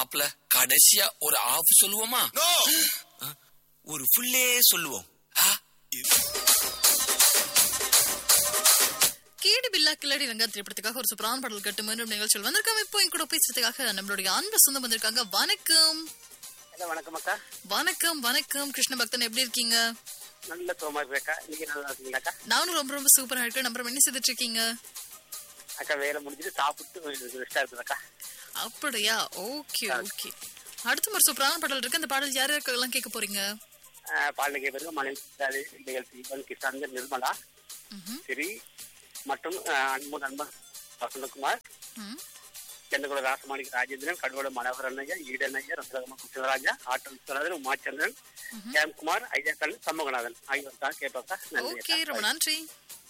மாப்பிள கடைசியா ஒரு ஆஃப் சொல்லுவோமா நோ ஒரு ஃபுல்லே சொல்லுவோம் கேடு பில்லா கில்லாடி ரங்கா திரைப்படத்துக்காக ஒரு சூப்பரான பாடல் கட்டு மீண்டும் நிகழ்ச்சியில் வந்திருக்காங்க இப்போ என் கூட பேசுறதுக்காக நம்மளுடைய அன்பு சொந்தம் வந்திருக்காங்க வணக்கம் ஹலோ வணக்கம் அக்கா வணக்கம் வணக்கம் கிருஷ்ண பக்தன் எப்படி இருக்கீங்க நல்ல சோமா இருக்கா நீங்க நல்லா இருக்கீங்களாக்கா நானும் ரொம்ப ரொம்ப சூப்பரா இருக்கேன் நம்பர் என்ன செய்துட்டு இருக்கீங்க அக்கா வேலை முடிஞ்சுட்டு சாப்பிட்டு ரெஸ்டா இருக்குதாக்கா அப்படியா ஓகே ஓகே அடுத்த ஒரு சூப்பரான பாடல் இருக்கு அந்த பாடல் யார் யாருக்கெல்லாம் கேட்க போறீங்க பாலிகை பிறகு மனைவி நிகழ்ச்சி கிருஷ்ணாந்த நிர்மலா சரி மற்றும் அஹ், அன்பு நண்பன் வசந்தகுமார் ம். செந்தகுல ராசமாணிக்கு ராஜேந்திரன் கடவுள மனோகரன் ஐயா ஈடன் ஐயா ரத்னகுமார் கிருஷ்ணராஜா ஆட்டம் விஸ்வநாதன் உமாச்சந்திரன் ஜெயம்குமார் ஐயா கல் சண்முகநாதன் ஆகியோர் தான் கேட்பாக்கா நன்றி ஓகே அக்கா. ரொம்ப நன்றி